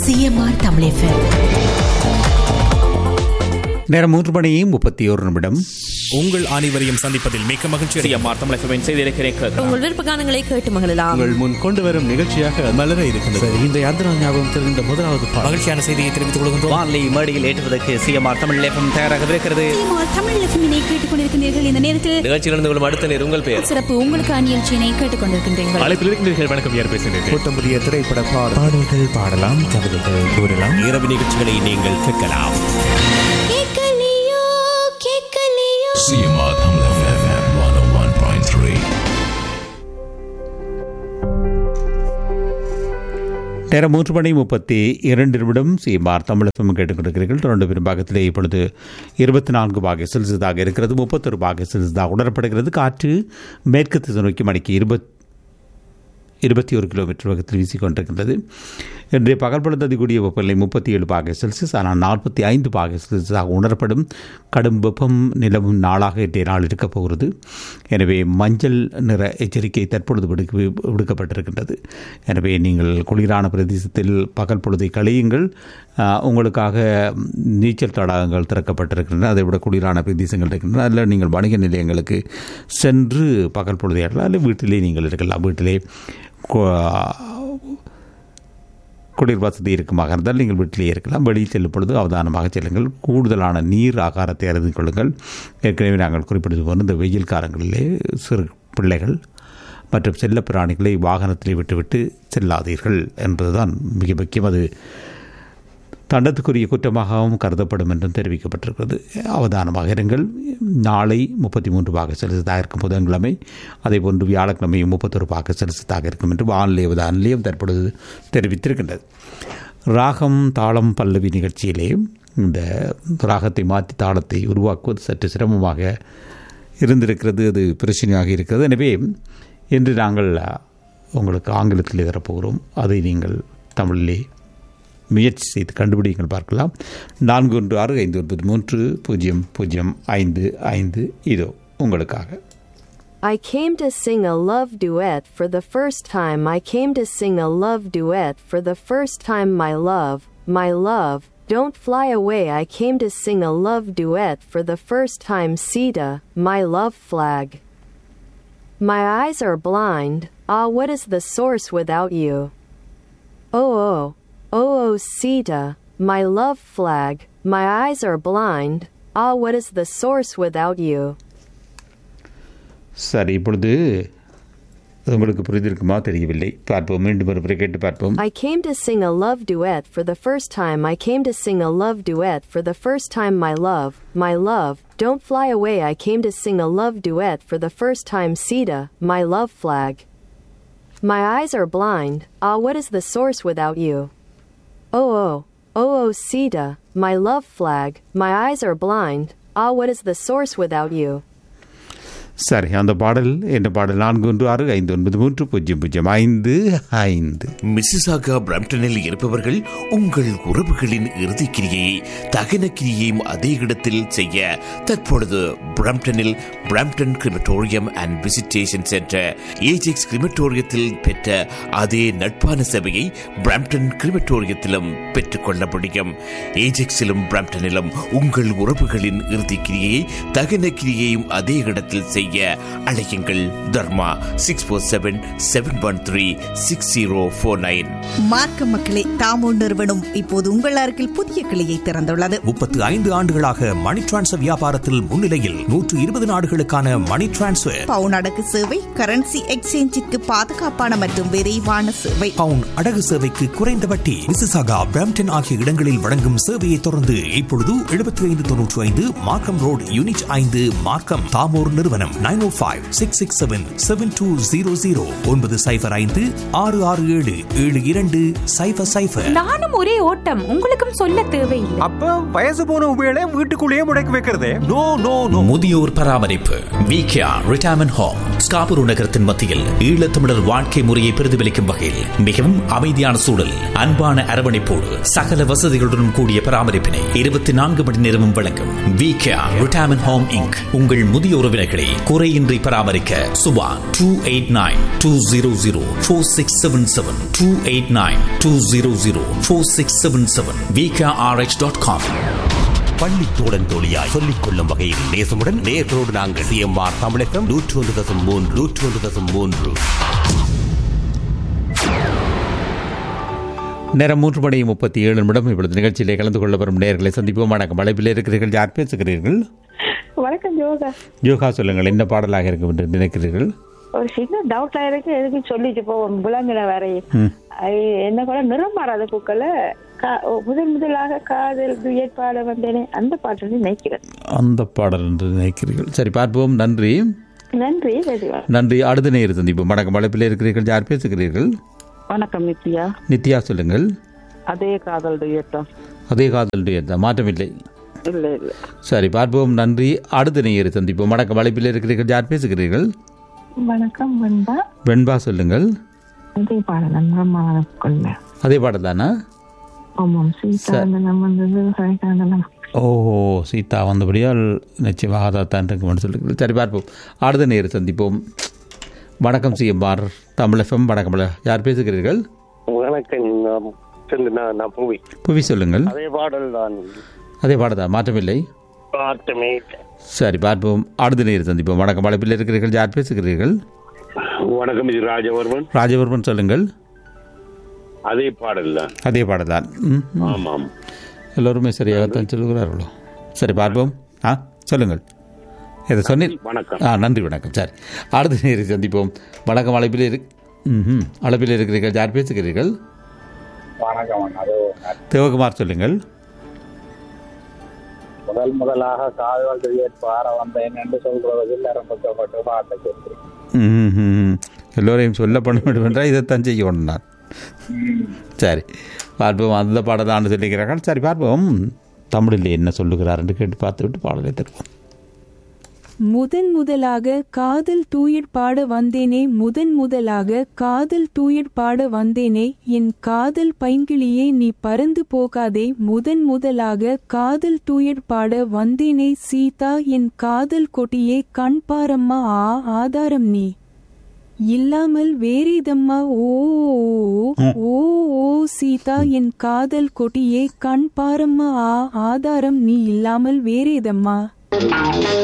CMR Tamil FM நேரம் மூன்று மணி முப்பத்தி ஒரு நிமிடம் உங்கள் அனைவரையும் சந்திப்பதில் மிக்க மகிழ்ச்சி சிஎம்ஆர் தமிழகவின் செய்திருக்கிறேன் கேட்கலாம் உங்கள் விருப்ப கானங்களை கேட்டு மகிழலாம் உங்கள் முன் கொண்டு வரும் நிகழ்ச்சியாக மலர இருக்கின்றது இந்த யாத்திரா ஞாபகம் தெரிந்த முதலாவது பாடல் மகிழ்ச்சியான செய்தியை தெரிவித்துக் கொள்கின்றோம் வான்லி மேடையில் ஏற்றுவதற்கு சிஎம்ஆர் தமிழ் லேபம் தயாராகவிருக்கிறது தமிழ் எஃப்எம்மினை கேட்டுக்கொண்டிருக்கின்றீர்கள் இந்த நேரத்தில் நிகழ்ச்சியில் இருந்து கொள்ளும் அடுத்த நேர் உங்கள் பெயர் சிறப்பு உங்களுக்கு நிகழ்ச்சியினை கேட்டுக்கொண்டிருக்கின்றீர்கள் அழைப்பில் இருக்கின்றீர்கள் வணக்கம் யார் பேசுகிறீர்கள் புத்தம் புதிய திரைப்பட பாடல் பாடல்கள் பாடலாம் கவிதைகள் கூறலாம் இரவு நிகழ்ச்சிகளை நீங்கள் கேட்கலாம் கேட்கலையோ கேட்கலையோ CMR Tamil FM 101.3. நேரம் மூன்று மணி முப்பத்தி இரண்டு நிமிடம் சீமார் தமிழகம் கேட்டுக்கொண்டிருக்கிறீர்கள் தொடர்ந்து பெரும்பாகத்திலே இப்பொழுது இருபத்தி நான்கு பாகை செல்சியஸாக இருக்கிறது முப்பத்தொரு பாகை செல்சியஸாக உணரப்படுகிறது காற்று மேற்கு திசை நோக்கி மணிக்கு இருபத் இருபத்தி ஒரு கிலோமீட்டர் வேகத்தில் வீசிக்கொண்டிருக்கின்றது இன்றைய பகல் பொழுது அதிகூடிய வெப்பநிலை முப்பத்தி ஏழு பாகை செல்சியஸ் ஆனால் நாற்பத்தி ஐந்து பாகை செல்சியஸாக உணரப்படும் கடும் வெப்பம் நிலவும் நாளாக இன்றைய நாள் இருக்கப் போகிறது எனவே மஞ்சள் நிற எச்சரிக்கை தற்பொழுது விடுக்க விடுக்கப்பட்டிருக்கின்றது எனவே நீங்கள் குளிரான பிரதேசத்தில் பகல் பொழுதை கழியுங்கள் ஆஹ், உங்களுக்காக நீச்சல் தடாகங்கள் திறக்கப்பட்டிருக்கின்றன அதை விட குளிரான பிரதேசங்கள் இருக்கின்றன அதில் நீங்கள் வணிக நிலையங்களுக்கு சென்று பகல் பொழுதை ஆடலாம் அல்லது வீட்டிலே நீங்கள் இருக்கலாம் வீட்டிலே கு- குளிர் வசதி இருக்குமாக இருந்தால் நீங்கள் வீட்டிலேயே இருக்கலாம் வெளியில் செல்லும் பொழுது அவதானமாக செல்லுங்கள் கூடுதலான நீர் ஆகாரத்தை அறிந்து கொள்ளுங்கள் ஏற்கனவே நாங்கள் குறிப்பிட்டது போல இந்த வெயில் காலங்களிலே சிறு பிள்ளைகள் மற்றும் செல்லப் பிராணிகளை வாகனத்திலே விட்டுவிட்டு செல்லாதீர்கள் என்பதுதான் மிக முக்கியம் அது தண்டத்துக்குரிய குற்றமாகவும் கருதப்படும் என்றும் தெரிவிக்கப்பட்டிருக்கிறது அவதானமாக இருங்கள் நாளை முப்பத்தி மூன்று பாக செலுத்ததாக இருக்கும் புதன்கிழமை அதே போன்று வியாழக்கிழமையும் முப்பத்தொரு பாக செலுத்ததாக இருக்கும் என்று வானிலை அவதான நிலையம் தற்பொழுது தெரிவித்திருக்கின்றது ராகம் தாளம் பல்லவி நிகழ்ச்சியிலே இந்த ராகத்தை மாற்றி தாளத்தை உருவாக்குவது சற்று சிரமமாக இருந்திருக்கிறது அது பிரச்சனையாக இருக்கிறது எனவே இன்று நாங்கள் உங்களுக்கு ஆங்கிலத்தில் தரப்போகிறோம் அதை நீங்கள் தமிழிலே முயற்சி செய்து கண்டுபிடிங்கள் பார்க்கலாம் நான்கு ஒன்று ஆறு ஐந்து ஒன்பது மூன்று பூஜ்ஜியம் பூஜ்ஜியம் ஐந்து ஐந்து இதோ உங்களுக்காக I came to sing a love duet for the first time. I came to sing a love duet for the first time. My love, my love, don't fly away. I came to sing a love duet for the first time. Sita, my love flag. My eyes are blind. Ah, what is the source without you? Oh, oh, oh, oh, Sita, my love flag. My eyes are blind. Ah, what is the source without you? சரி இப்பொழுது அது உங்களுக்கு புரிந்திருக்குமா தெரியவில்லை பார்ப்போம் மீண்டும் ஒரு முறை கேட்டு பார்ப்போம் I came to sing a love duet for the first time. I came to sing a love duet for the first time. My love, my love, don't fly away. I came to sing a love duet for the first time. Sita, my love flag. My eyes are blind. Ah, what is the source without you? Oh, oh, oh, oh, Sita, my love flag. My eyes are blind. Ah, what is the source without you? சரி அந்த பாடல் என்ற பாடல் நான்கு ஒன்று ஆறு ஐந்து ஒன்பது மூன்று பூஜ்ஜியம் பூஜ்ஜியம் ஐந்து ஐந்து மிசிசாகா பிரம்டனில் இருப்பவர்கள் உங்கள் உறவுகளின் இறுதிக் கிரியையை தகன கிரியையும் அதே இடத்தில் செய்ய தற்பொழுது பிரம்டனில் Brampton crematorium and visitation centre Ajax கிரிமட்டோரியத்தில் பெற்ற அதே நட்பான சேவையை பிரம்டன் கிரிமட்டோரியத்திலும் பெற்றுக்கொள்ள முடியும் ஏஜெக்ஸிலும் பிரம்டனிலும் உங்கள் உறவுகளின் இறுதிக் கிரியையை தகன கிரியையும் அதே இடத்தில் செய்ய அழையுங்கள் Dharma six four seven seven one three six zero four nine மார்க்க மக்களே தாமோ நிறுவனம் இப்போது உங்கள் அருகில் புதிய கிளையை திறந்துள்ளது முப்பத்து ஐந்து ஆண்டுகளாக மணி டிரான்ஸ்ஃபர் வியாபாரத்தில் முன்னிலையில் நூற்று இருபது நாடுகளுக்கான மணி டிரான்ஸ்ஃபர் பவுன் அடகு சேவை கரன்சி எக்ஸ்சேஞ்சிற்கு பாதுகாப்பான மற்றும் விரைவான சேவை பவுன் அடகு சேவைக்கு குறைந்த வட்டி மிசிசாகா பிரம்டன் ஆகிய இடங்களில் வழங்கும் சேவையை தொடர்ந்து இப்பொழுது எழுபத்தி ஐந்து தொன்னூற்றி ஐந்து மார்க்கம் ரோடு யூனிட் ஐந்து மார்க்கம் தாமோர் நிறுவனம் nine o five six six seven seven two zero zero ஒன்பது சைஃபர் ஐந்து ஆறு ஆறு ஏழு ஏழு இரண்டு சைஃபர் சைஃபர் நானும் ஒரே ஓட்டம் உங்களுக்கும் சொல்ல தேவையில்லை அப்ப வயசு போன உபயோக வீட்டுக்குள்ளேயே முடக்கி வைக்கிறதே நோ நோ நோ முதியோர் பராமரிப்பு விகேஆ ரிட்டையர்மெண்ட் ஹோம் ஸ்காபூர் நகரத்தின் மத்தியில் ஈழத்தமிழர் வாழ்க்கை முறையை பிரதிபலிக்கும் வகையில் மிகவும் அமைதியான சூழல் அன்பான அரவணைப்போடு சகல வசதிகளுடன் கூடிய பராமரிப்பினை இருபத்தி நான்கு மணி நேரமும் வழங்கும் விகேஆ ரிட்டையர்மெண்ட் ஹோம் இங்க் உங்கள் முதிய உறவினர்களை குறையின்றி பராமரிக்க Subha two eight nine two zero zero four six seven seven two eight nine two zero zero four six seven seven VKRH dot com பள்ளி தோழன் தோழியாய் சொல்லிக் கொள்ளும் வகையில் நேசமுடன் நேர்களோடு நாங்கள் சிஎம்ஆர் தமிழகம் நூற்று ஒன்று தசம் மூன்று நூற்று ஒன்று தசம் மூன்று நேரம் மூன்று மணி முப்பத்தி ஏழு நிமிடம் இப்பொழுது நிகழ்ச்சியிலே கலந்து கொள்ள வரும் நேர்களை சந்திப்போம் வணக்கம் அழைப்பில் இருக்கிறீர்கள் யார் பேசுகிறீர்கள் வணக்கம் ஜோகா யோகா சொல்லுங்கள் என்ன பாடலாக இருக்கும் என்று நினைக்கிறீர்கள் ஒரு சின்ன டவுட்டா இருக்கு எதுக்கு சொல்லிட்டு போவோம் விளங்கின வரையும் ம். ஐ, என்ன கூட நிறம் மாறாத பூக்களை கா- முதல் முதலாக காதல் ஏற்பாடு வந்தேனே அந்த பாட்டு நினைக்கிறேன் அந்த பாடல் என்று நினைக்கிறீர்கள் சரி பார்ப்போம் நன்றி நன்றி ரஜிவா நன்றி அடுத்த நேர் சந்திப்போம் வணக்கம் அழைப்பில் இருக்கிறீர்கள் யார் பேசுகிறீர்கள் வணக்கம் நித்யா நித்யா சொல்லுங்கள் அதே காதல் இயக்கம் அதே காதலுடைய மாற்றமில்லை இல்ல இல்ல சரி பார்ப்போம் நன்றி அடுத்த நேயர் சந்திப்போம் வணக்கம் அழைப்பில் இருக்கிறீர்கள் யார் பேசுகிறீர்கள் வணக்கம் வந்தா வெண்பா சொல்லுங்கள் அதே பாடலாம் நிறமான கொள்ள அதே பாடல் தானா ஆமாம் சீதா அந்த நம்ம வந்தது காதலாம் ஓ சீதா வந்தபடியால் நிச்சயமாக அதான் இருக்கும்னு சொல்லுங்கள் சரி பார்ப்போம் அடுத்த நேர் சந்திப்போம் வணக்கம் சிஎம்ஆர் தமிழ் எஃப்எம் வணக்கம் யார் பேசுகிறீர்கள் வணக்கம் நான் சொல்லு நான் நான் புவி புவி சொல்லுங்கள் அதே பாடல் தான் அதே பாடதா மாற்றமில்லை பார்த்தமே சரி பார்ப்போம் அடுத்த நேர் சந்திப்போம் வணக்கம் அழைப்பில் இருக்கிறீர்கள் யார் பேசுகிறீர்கள் வணக்கம் இது ராஜவர்மன் ராஜவர்மன் சொல்லுங்கள் அதே பாடல் தான் அதே பாடல்தான் ம், ம். ஆமாம் எல்லோருமே சரியாகத்தான் சொல்லுகிறார்களோ சரி பார்ப்போம் ஆ சொல்லுங்கள் இதை சொன்னீர் வணக்கம் ஆ நன்றி வணக்கம் சரி அடுத்த நேரை சந்திப்போம் வணக்கம் அழைப்பில் இரு ம் அழைப்பில் இருக்கிறீர்கள் யார் பேசுகிறீர்கள் வணக்கம் அது சிவகுமார் சொல்லுங்கள் முதல் முதலாக காதல் பார வந்தேன் என்று சொல்றதுக்கு நிரம்பிக்கப்பட்டு பாட்டை கேட்கிறேன் ம், ம், ம். எல்லோரையும் சொல்ல பண்ண வேண்டும் என்றால் இதைத்தான் செய்யணும் நான் சரி பார்ப்போம் அந்த பாடலான்னு சொல்லிக்கிறார்கள் சரி பார்ப்போம் தமிழில் என்ன சொல்லுகிறார் என்று கேட்டு பார்த்துவிட்டு பாடலை தருவோம் முதன் முதலாக காதல் தூயிற் பாட வந்தேனே முதன் முதலாக காதல் தூயிற் பாட வந்தேனே என் காதல் பைங்கிளியே நீ பறந்து போகாதே முதன் முதலாக காதல் தூயிற் பாட வந்தேனே சீதா என் காதல் கொட்டியே கண் பாரம்மா ஆ ஆதாரம் நீ இல்லாமல் வேறேதம்மா ஓ ஓ ஓ சீதா என் காதல் கொட்டியே கண் பாரம்மா ஆ ஆதாரம் நீ இல்லாமல் வேறேதம்மா